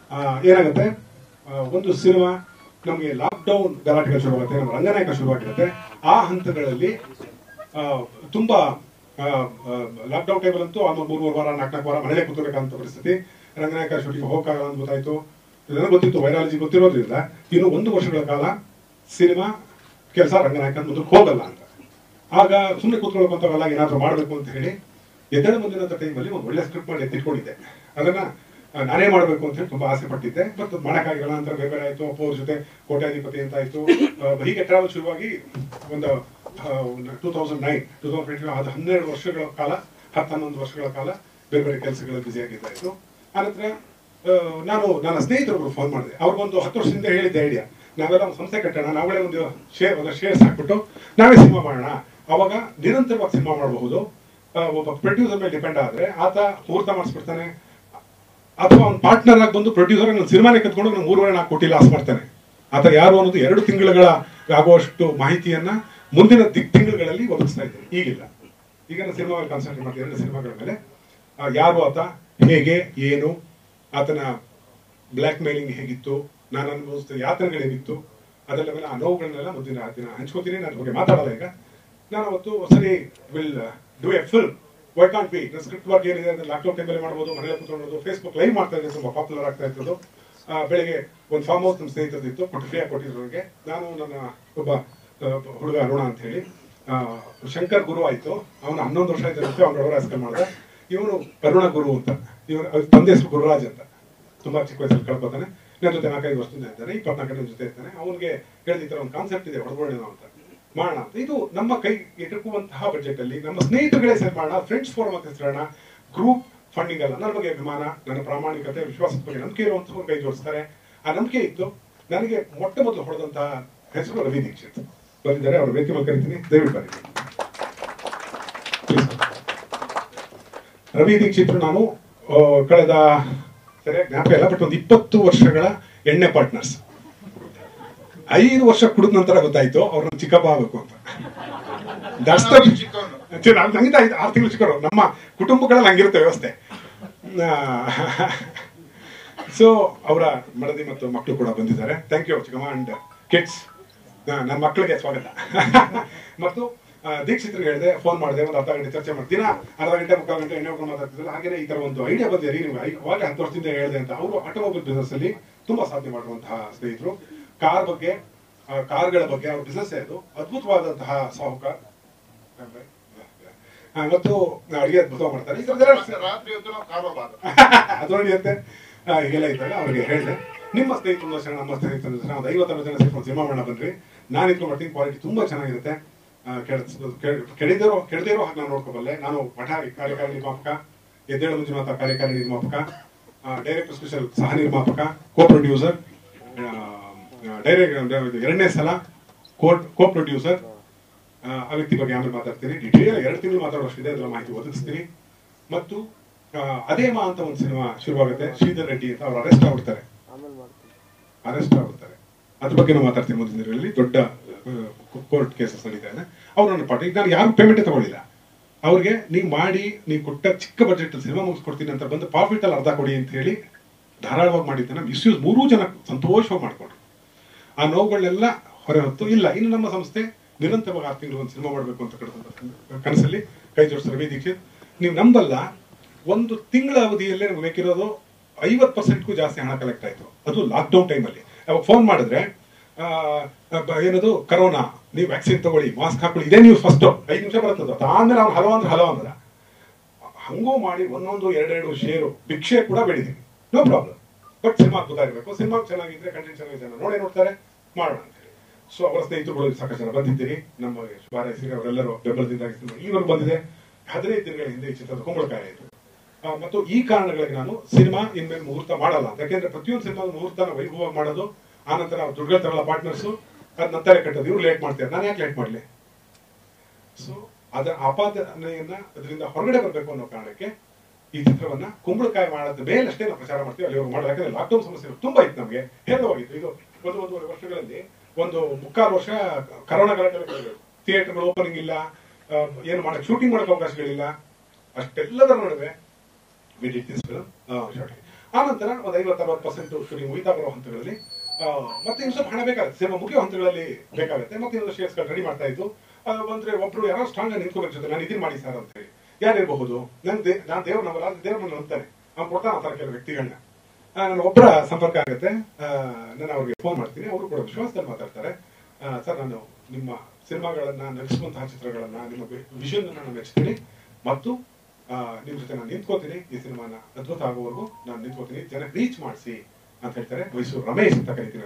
ಆ, ಏನಾಗುತ್ತೆ ಆ, ಒಂದು ಸಿನಿಮಾ ನಮಗೆ ಲಾಕ್ಡೌನ್ ಗಲಾಟೆಗಳು ಶುರುವಾಗುತ್ತೆ ನಮ್ಮ ರಂಗನಾಯಕ ಶುರುವಾಗಿರುತ್ತೆ ಆ ಹಂತಗಳಲ್ಲಿ ಆ, ತುಂಬಾ ಲಾಕ್ಡೌನ್ ಟೈಮಲ್ ಅಂತೂ ಆಲ್ಮೋಸ್ಟ್ ಮೂರು ವಾರ ನಾಲ್ಕು ನಾಲ್ಕು ವಾರ ಮನೇಲೆ ಕೂತ್ಕೋಬೇಕಂತ ಪರಿಸ್ಥಿತಿ ರಂಗನಾಯಕ ಶೂಟಿಂಗ್ ಹೋಗಕ್ಕಾಗಲ್ಲ ಅಂತ ಗೊತ್ತಾಯ್ತು ನನಗೆ ಗೊತ್ತಿತ್ತು ವೈರಾಲಜಿ ಗೊತ್ತಿರೋದ್ರಿಂದ ಇನ್ನು ಒಂದು ವರ್ಷಗಳ ಕಾಲ ಸಿನಿಮಾ ಕೆಲಸ ರಂಗನಾಯಕ ಮುಂದಕ್ಕೆ ಹೋಗಲ್ಲ ಅಂತ ಆಗ ಸುಮ್ಮನೆ ಕೂತ್ಕೊಳ್ಕೊಂತಾಗಲ್ಲ ಏನಾದ್ರೂ ಮಾಡಬೇಕು ಅಂತ ಹೇಳಿ ಎದ್ದೇಳ ಮುಂದಿನ ಟೈಮಲ್ಲಿ ಒಂದು ಒಳ್ಳೆ ಸ್ಕ್ರಿಪ್ಟ್ ಮಾಡಿ ಎತ್ತಿಟ್ಕೊಂಡಿದ್ದೆ ಅದನ್ನ ಆ, ನಾನೇ ಮಾಡಬೇಕು ಅಂತ ಹೇಳಿ ತುಂಬಾ ಆಸೆ ಪಟ್ಟಿದ್ದೆ ಬಟ್ ಮಾಡಕ್ಕಾಗಿಲ್ಲ ಅಂತ ಬೇರೆ ಬೇರೆ ಆಯ್ತು ಅಪ್ಪ ಅವ್ರ ಜೊತೆ ಕೋಟ್ಯಾಧಿಪತಿ ಅಂತ ಆಯ್ತು ಆ, ಹೀಗೆ ಟ್ರಾವೆಲ್ ಶುರುವಾಗಿ ಒಂದು two thousand nine two thousand twenty ಅದು ಹನ್ನೆರಡು ವರ್ಷಗಳ ಕಾಲ ಹತ್ತು ಹನ್ನೊಂದು ವರ್ಷಗಳ ಕಾಲ ಬೇರೆ ಬೇರೆ ಕೆಲಸಗಳಲ್ಲಿ ಬ್ಯುಸಿ ಆಗಿದ್ದಾಯಿತು ಆನಂತರ ಆ, ನಾನು ನನ್ನ ಸ್ನೇಹಿತರೊಬ್ರು ಫೋನ್ ಮಾಡಿದೆ ಅವ್ರಿಗೊಂದು ಹತ್ತು ವರ್ಷದಿಂದ ಹೇಳಿದ್ದೆ ಐಡಿಯಾ ನಾವೆಲ್ಲ ಒಂದು ಸಂಸ್ಥೆ ಕಟ್ಟೋಣ ನಾವೇ ಒಂದು ಶೇರ್ ಒಂದು ಶೇರ್ಸ್ ಹಾಕ್ಬಿಟ್ಟು ನಾವೇ ಸಿನಿಮಾ ಮಾಡೋಣ ಅವಾಗ ನಿರಂತರವಾಗಿ ಸಿನಿಮಾ ಮಾಡಬಹುದು ಆ, ಒಬ್ಬ ಪ್ರೊಡ್ಯೂಸರ್ ಮೇಲೆ ಡಿಪೆಂಡ್ ಆದ್ರೆ ಆತ ಮುಹೂರ್ತ ಮಾಡಿಸ್ಬಿಡ್ತಾನೆ ಅಥವಾ ಅವ್ನ ಪಾರ್ಟ್ನರ್ ಆಗಿ ಬಂದು ಪ್ರೊಡ್ಯೂಸರ್ ನನ್ನ ಸಿನಿಮಾನೇ ಕತ್ಕೊಂಡು ನಾನು ಮೂರುವರೆ ನಾಲ್ಕು ಕೋಟಿ ಲಾಸ್ ಮಾಡ್ತಾನೆ ಆತ ಯಾರು ಅನ್ನೋದು ಎರಡು ತಿಂಗಳುಗಳ ಆಗುವಷ್ಟು ಮಾಹಿತಿಯನ್ನ ಮುಂದಿನ ದಿಕ್ ತಿಂಗಳುಗಳಲ್ಲಿ ಒದಗಿಸ್ತಾ ಇದ್ದೀನಿ ಈಗಿಲ್ಲ ಈಗ ನಾನು ಸಿನಿಮಾ ಕಾನ್ಸಂಟ್ರೇಟ್ ಮಾಡ್ತೀನಿ ಎರಡು ಸಿನಿಮಾಗಳ ಮೇಲೆ ಆ, ಯಾರು ಆತ ಹೇಗೆ ಏನು ಆತನ ಬ್ಲ್ಯಾಕ್ ಮೇಲಿಂಗ್ ಹೇಗಿತ್ತು ನಾನು ಅನುಭವಿಸಿದ ಯಾತನೆಗಳು ಹೇಗಿತ್ತು ಅದೆಲ್ಲ ಮೇಲೆ ಆ ನೋವುಗಳನ್ನೆಲ್ಲ ಮುಂದಿನ ದಿನ ಹಂಚ್ಕೋತೀನಿ ನಾನು ಅದ್ರ ಬಗ್ಗೆ ಮಾತಾಡಲ್ಲ ಈಗ ನಾನು ಅವತ್ತು ಸರಿ will do a film why can't be script work ಏನಿದೆ ಅಂದ್ರೆ ಲಾಕ್ಡೌನ್ ಟೈಮಲ್ಲಿ ಮಾಡ್ಬೋದು ಮನೇಲಿ ಕೂತ್ಕೊಳ್ಳೋದು ಫೇಸ್ಬುಕ್ ಲೈವ್ ಮಾಡ್ತಾ ಇದ್ದೆ ತುಂಬಾ ಪಾಪ್ಯುಲರ್ ಆಗ್ತಾ ಇತ್ತು ಆ, ಬೆಳಿಗ್ಗೆ ಒಂದು ಫಾರ್ಮ್ ಹೌಸ್ ನಮ್ಮ ಸ್ನೇಹಿತರದಿತ್ತು ಕೊಟ್ಟು ಫ್ರೀಯಾಗಿ ಕೊಟ್ಟಿದ್ರು ನನಗೆ ನಾನು ನನ್ನ ಒಬ್ಬ ಆ, ಹುಡುಗ ಅರುಣ ಅಂತ ಹೇಳಿ ಆ, ಶಂಕರ್ ಗುರು ಆಯ್ತು ಅವನು ಹನ್ನೊಂದು ವರ್ಷ ಇದ್ದಂತೆ ಅವ್ನ ಒಳಗಡೆ ಹಸ್ಕಲ್ ಮಾಡಿದ ಇವನು ಅರುಣ ಗುರು ಅಂತ ಇವನು ಅವ್ರ ತಂದೆ ಹೆಸರು ಗುರುರಾಜ್ ಅಂತ ತುಂಬಾ ಚಿಕ್ಕ ವಯಸ್ಸಲ್ಲಿ ಕಳ್ಕೊತಾನೆ ನನ್ನ ಜೊತೆ ನಾಲ್ಕೈದು ವರ್ಷದಿಂದ ಇದ್ದಾನೆ ಇಪ್ಪತ್ನಾಲ್ಕನೇ ಜೊತೆ ಇರ್ತಾನೆ ಅವನಿಗೆ ಹೇಳಿದ ಈ ತರ ಒಂದು ಕಾನ್ಸೆಪ್ಟ್ ಇದೆ ಹೊಡೆದ್ಬಿಡೋಣ ಅಂತ ಮಾಡೋಣ ಅಂತ ಇದು ನಮ್ಮ ಕೈ ಎಟುಕುವಂತಹ ಬಜೆಟ್ ಅಲ್ಲಿ ನಮ್ಮ ಸ್ನೇಹಿತರುಗಳೇ ಸೇರ್ ಮಾಡೋಣ ಫ್ರೆಂಡ್ಸ್ ಫೋರಮ್ ಅಂತ ಹೆಸರೋಣ ಗ್ರೂಪ್ ಫಂಡಿಂಗ್ ಅಲ್ಲ ನನ್ನ ಬಗ್ಗೆ ಅಭಿಮಾನ ನನ್ನ ಪ್ರಾಮಾಣಿಕತೆ ವಿಶ್ವಾಸದ ಬಗ್ಗೆ ನಂಬಿಕೆ ಇರುವಂತವ್ರು ಕೈ ಜೋಡಿಸ್ತಾರೆ ಆ ನಂಬಿಕೆ ಇತ್ತು ನನಗೆ ಮೊಟ್ಟ ಮೊದಲು ಹೊಡೆದಂತಹ ಹೆಸರು ರವಿ ದೀಕ್ಷಿತ್ ಬಂದಿದ್ದಾರೆ ಅವ್ರ ವೇದಿಕೆ ಮೇಲೆ ಕರಿತೀನಿ ದಯವಿಟ್ಟು ಬನ್ನಿ Please. ರವಿ ದೀಕ್ಷಿತ್ ನಾನು ಆ, ಕಳೆದ ಸರಿಯಾಗಿ ಜ್ಞಾಪಕ ಇಲ್ಲ ಬಟ್ ಒಂದು ಇಪ್ಪತ್ತು ವರ್ಷಗಳ ಎಣ್ಣೆ ಪಾರ್ಟ್ನರ್ಸ್ ಐದು ವರ್ಷ ಕುಡಿದ ನಂತರ ಗೊತ್ತಾಯ್ತು ಅವ್ರನ್ನ ಚಿಕ್ಕಪ್ಪ ಆಗಬೇಕು ಅಂತ That's the- ಛೆ, ನಾನ್ ನಂಗಿಂತ ಐದು ಆರು ತಿಂಗಳು ಚಿಕ್ಕವರು ನಮ್ಮ ಕುಟುಂಬಗಳಲ್ಲಿ ಹಂಗಿರುತ್ತೆ ವ್ಯವಸ್ಥೆ ಸೊ ಅವರ ಮಡದಿ ಮತ್ತು ಮಕ್ಕಳು ಕೂಡ ಬಂದಿದ್ದಾರೆ ಥ್ಯಾಂಕ್ ಯು ಚಿಕ್ಕಮ್ಮ ಅಂಡ್ ಕಿಡ್ಸ್ ನನ್ನ ಮಕ್ಕಳಿಗೆ ಸ್ವಾಗತ ಮತ್ತು ಆ, ದೀಕ್ಷಿತ್ರಿಗೆ ಹೇಳಿದೆ ಫೋನ್ ಮಾಡಿದೆ ಒಂದು ಅರ್ಧ ಗಂಟೆ ಚರ್ಚೆ ಮಾಡಿ ದಿನ ಅರ್ಧ ಗಂಟೆ ಮುಕ್ಕಾಲು ಗಂಟೆ ಎಣ್ಣೆ ಹೋಗ್ಕೊಂಡು ಮಾತಾಡ್ತಿದ್ರು ಹಾಗೆ ಈ ತರ ಒಂದು ಐಡಿಯಾ ಬಂದಿದೆ ರೀ ನೀವು ಅವಾಗ ಹತ್ತು ವರ್ಷದಿಂದ ಹೇಳಿದೆ ಅಂತ ಅವರು ಆಟೋಮೊಬೈಲ್ ಬಿಸ್ನೆಸ್ ಅಲ್ಲಿ ತುಂಬಾ ಸಾಧನೆ ಮಾಡುವಂತಹ ಸ್ನೇಹಿತರು ಕಾರ್ ಬಗ್ಗೆ ಆ, ಕಾರ್ಗಳ ಬಗ್ಗೆ ಅವ್ರ ಬಿಸ್ನೆಸ್ ಅದು ಅದ್ಭುತವಾದಂತಹ ಸಾಹುಕಾರ ಆ, ಮತ್ತು ಅಡಿಗೆ ಅದ್ಭುತ ಮಾಡ್ತಾರೆ ಈ ಥರದ್ದೆಲ್ಲ ರಾತ್ರಿ ಹೊತ್ತು ನಾವು ಕಾರೋಬಾರ ಅದು ನಡೆಯುತ್ತೆ ಆ, ಹೀಗೆಲ್ಲ ಇದ್ದಾಗ ಅವ್ರಿಗೆ ಹೇಳಿದೆ ನಿಮ್ಮ ಸ್ನೇಹಿತರು ದರ್ಶನ ನಮ್ಮ ಸ್ನೇಹಿತರ ದರ್ಶನ ಒಂದು ಐವತ್ತಾರು ಜನ ಸೇರ್ಕೊಂಡು ಸಿನಿಮಾ ಮಾಡೋಣ ಬನ್ರಿ ನಾನು ಇಟ್ಕೊಂಡು ಮಾಡ್ತೀನಿ ಕ್ವಾಲಿಟಿ ತುಂಬಾ ಚೆನ್ನಾಗಿರುತ್ತೆ ಆ, ಕೆಡ್ಸ್- ಕೆಡ್- ಕೆಡದಿರೋ ಕೆಡದಿರೋ ಹಾಗೆ ನಾನು ನೋಡ್ಕೋಬಲ್ಲೆ ನಾನು ಮಠ ಕಾರ್ಯಕಾರಿ ನಿರ್ಮಾಪಕ ಎದ್ದೇಳು ಮಂಜುನಾಥ ಕಾರ್ಯಕಾರಿ ನಿರ್ಮಾಪಕ ಡೈರೆಕ್ಟರ್ ಸ್ಪೆಷಲ್ ಸಹ ನಿರ್ಮಾಪಕ ಕೋ ಪ್ರೊಡ್ಯೂಸರ್ ಡೈರೆಕ್ಟ್ ಎರಡನೇ ಸಲ ಕೋ ಕೋ ಪ್ರೊಡ್ಯೂಸರ್ ಆ ವ್ಯಕ್ತಿ ಬಗ್ಗೆ ಆಮೇಲೆ ಮಾತಾಡ್ತೀನಿ ಡಿಟೇಲ್ ಎರಡು ತಿಂಗಳು ಮಾತಾಡೋಷ್ಟಿದೆ ಅದರ ಮಾಹಿತಿ ಒದಗಿಸ್ತೀನಿ ಮತ್ತು ಆ, ಅದೇ ಮಾ ಅಂತ ಒಂದು ಸಿನಿಮಾ ಶುರುವಾಗುತ್ತೆ ಶ್ರೀಧರ್ ರೆಡ್ಡಿ ಅಂತ ಅವ್ರು ಅರೆಸ್ಟ್ ಆಗ್ಬಿಡ್ತಾರೆ ಅರೆಸ್ಟ್ ಆಗ್ಬಿಡ್ತಾರೆ ಅದ್ರ ಬಗ್ಗೆ ನಾವು ಮಾತಾಡ್ತೀನಿ ಮುಂದಿನ ದಿನಗಳಲ್ಲಿ ದೊಡ್ಡ ಕೋರ್ಟ್ ಕೇಸಸ್ ನಡೀತಾ ಇದೆ ಅವ್ರು ನನ್ನ ಪಾಠ ಈಗ ನಾನು ಯಾರು ಪೇಮೆಂಟೇ ತಗೊಳ್ಳಿಲ್ಲ ಅವ್ರಿಗೆ ನೀವು ಮಾಡಿ ನೀವು ಕೊಟ್ಟ ಚಿಕ್ಕ ಬಜೆಟ್ ಸಿನಿಮಾ ಮುಗಿಸ್ಕೊಡ್ತೀನಿ ಅಂತ ಬಂದು ಪ್ರಾಫಿಟ್ ಅಲ್ಲಿ ಅರ್ಧ ಕೊಡಿ ಅಂತ ಹೇಳಿ ಧಾರಾಳವಾಗಿ ಮಾಡಿದ್ದನ್ನ ಮಿಸ್ಯೂಸ್ ಮೂರೂ ಜನ ಸಂತೋಷವಾಗಿ ಮಾಡ್ಕೊಂಡ್ರು ಆ ನೋವುಗಳನ್ನೆಲ್ಲ ಹೊರ ಹೊತ್ತು ಇಲ್ಲ ಇನ್ನು ನಮ್ಮ ಸಂಸ್ಥೆ ನಿರಂತರವಾಗಿ ಆರು ತಿಂಗಳು ಒಂದು ಸಿನಿಮಾ ಮಾಡಬೇಕು ಅಂತ ಕಡ್ದ ಕನಸಲ್ಲಿ ಕೈ ಜೋಡಿಸ್ ರವಿ ದೀಕ್ಷಿತ್ ನೀವು ನಂಬಲ್ಲ ಒಂದು ತಿಂಗಳ ಅವಧಿಯಲ್ಲೇ ನಮ್ಗೆ ಬೇಕಿರೋದು ಐವತ್ತು ಪರ್ಸೆಂಟ್ಗೂ ಜಾಸ್ತಿ ಹಣ ಕಲೆಕ್ಟ್ ಆಯ್ತು ಅದು ಲಾಕ್ಡೌನ್ ಟೈಮಲ್ಲಿ ಅವಾಗ ಫೋನ್ ಮಾಡಿದ್ರೆ ಆ, ಬ- ಏನದು ಕರೋನಾ ನೀವು ವ್ಯಾಕ್ಸಿನ್ ತಗೊಳ್ಳಿ ಮಾಸ್ಕ್ ಹಾಕೊಳ್ಳಿ ಇದೇ ನೀವು ಫಸ್ಟ್ ಐದು ನಿಮಿಷ ಬರುತ್ತದೆ ಆಮೇಲೆ ಅವ್ನು ಹಲೋ ಅಂದ್ರೆ ಹಲೋ ಅಂದ್ರ ಹಂಗೂ ಮಾಡಿ ಒಂದೊಂದು ಎರಡೆರಡು ಶೇರು ಭಿಕ್ಷೆ ಕೂಡ ಬೆಳಿದೀವಿ ನೋ ಪ್ರಾಬ್ಲಮ್ ಬಟ್ ಸಿನಿಮಾ ಅದ್ಭುತ ಇರಬೇಕು ಸಿನಿಮಾ ಚೆನ್ನಾಗಿದ್ರೆ ಕಂಟೆಂಟ್ ಚೆನ್ನಾಗಿದೆ ಜನ ನೋಡೇ ನೋಡ್ತಾರೆ ಮಾಡೋಣ ಅಂತ ಹೇಳಿ ಸೊ ಅವರ ಸ್ನೇಹಿತರುಗಳು ಸಾಕಷ್ಟು ಜನ ಬಂದಿದ್ದೀರಿ ನಮ್ಮ ಶುಭಾರೈಸಿ ಅವರೆಲ್ಲರೂ ಬೆಂಬಲದಿಂದ ಈವರೆಗೂ ಬಂದಿದೆ ಹದಿನೈದು ದಿನಗಳ ಹಿಂದೆ ಈ ಚಿತ್ರದ ಕುಂಬಳಕಾಯ ಆಯಿತು ಆ, ಮತ್ತು ಈ ಕಾರಣಗಳಿಗೆ ನಾನು ಸಿನಿಮಾ ಇನ್ಮೇಲೆ ಮುಹೂರ್ತ ಮಾಡಲ್ಲ ಅಂತ ಯಾಕೆಂದ್ರೆ ಪ್ರತಿಯೊಂದು ಸಿನಿಮಾ ಮುಹೂರ್ತನ ವೈಭವ ಮಾಡೋದು ಆನಂತರ ದುಡ್ಡುಗಳ ತರಲ್ಲ ಪಾರ್ಟ್ನರ್ಸು ಅದ್ ನಂತರ ಕಟ್ಟೋದು ಇವ್ರು ಲೇಟ್ ಮಾಡ್ತಾರೆ ನಾನು ಯಾಕೆ ಲೇಟ್ ಮಾಡ್ಲಿ ಸೊ ಅದರ ಆಪಾದನೆಯನ್ನ ಅದರಿಂದ ಹೊರಗಡೆ ಬರಬೇಕು ಅನ್ನೋ ಕಾರಣಕ್ಕೆ ಈ ಚಿತ್ರವನ್ನ ಕುಂಬಳಕಾಯಿ ಮಾಡೋದ ಮೇಲಷ್ಟೇ ನಾವು ಪ್ರಚಾರ ಮಾಡ್ತೀವಿ ಅಲ್ಲಿ ಮಾಡೋ ಯಾಕಂದ್ರೆ ಲಾಕ್ಡೌನ್ ಸಮಸ್ಯೆ ತುಂಬಾ ಇತ್ತು ನಮಗೆ ಹೇರಳವಾಗಿತ್ತು ಇದು ಒಂದು ಒಂದೂವರೆ ವರ್ಷಗಳಲ್ಲಿ ಒಂದು ಮುಕ್ಕಾಲು ವರ್ಷ ಕರೋನಾ ಗಲಾಟೆ ಥಿಯೇಟರ್ಗಳು ಓಪನಿಂಗ್ ಇಲ್ಲ ಆ, ಏನು ಮಾಡಕ್ ಶೂಟಿಂಗ್ ಮಾಡಕ್ ಅವಕಾಶಗಳಿಲ್ಲ ಅಷ್ಟೆಲ್ಲದರ ನಡುವೆ we did this film short ಆ ನಂತರ ಒಂದು ಐವತ್ತು ಅರವತ್ತು ಪರ್ಸೆಂಟ್ ಶೂಟಿಂಗ್ ಮುಗಿತಾ ಬರೋ ಹಂತಗಳಲ್ಲಿ ಆ, ಮತ್ತೆ ಇನ್ನು ಸ್ವಲ್ಪ ಹಣ ಬೇಕಾಗುತ್ತೆ ಸಿನಿಮಾ ಮುಗಿಯೋ ಹಂತಗಳಲ್ಲಿ ಬೇಕಾಗುತ್ತೆ ಮತ್ತೆ ಇನ್ನೊಂದು ಶೇರ್ಸ್ಗಳು ರೆಡಿ ಮಾಡ್ತಾ ಇದ್ದು ಆ, ಅಂದ್ರೆ ಒಬ್ರು ಯಾರೋ ಸ್ಟ್ರಾಂಗ್ ಆಗಿ ನಿಂತ್ಕೋಬೇಕು ಜೊತೆ ನಾನು ಇದೀನಿ ಮಾಡಿ ಸರ್ ಅಂತ ಹೇಳಿ ಯಾರಿರಬಹುದು ನನ್ ದೇ ನಾನು ದೇವ್ರ ನಂಬಲ್ಲ ದೇವ್ರ ನನ್ನ ನಂಬ್ತಾನೆ ಅವ್ನು ಕೊಡ್ತಾನೆ ಆ ಥರ ಕೆಲವು ವ್ಯಕ್ತಿಗಳನ್ನ ಆ, ನನ್ನ ಒಬ್ಬರ ಸಂಪರ್ಕ ಆಗುತ್ತೆ ಆ, ನಾನು ಅವ್ರಿಗೆ ಫೋನ್ ಮಾಡ್ತೀನಿ ಅವರು ಕೂಡ ವಿಶ್ವಾಸದಲ್ಲಿ ಮಾತಾಡ್ತಾರೆ ಆ, ಸರ್ ನಾನು ನಿಮ್ಮ ಸಿನಿಮಾಗಳನ್ನ ನಟಿಸುವಂತಹ ಚಿತ್ರಗಳನ್ನ ನಿಮ್ಮ ವಿಷನ್ ನಾನು ಮೆಚ್ತೀನಿ ಮತ್ತು ಆ, ನಿಮ್ ಜೊತೆ ನಾನು ನಿಂತ್ಕೋತೀನಿ ಈ ಸಿನಿಮಾನ ಅದ್ಭುತ ಆಗುವವರೆಗೂ ನಾನು ನಿಂತ್ಕೋತೀನಿ ಜನಕ್ಕೆ ರೀಚ್ ಮಾಡಿಸಿ ಅಂತ ಹೇಳ್ತಾರೆ ಮೈಸೂರು ರಮೇಶ್ ಅಂತ ಕರಿತೀನಿ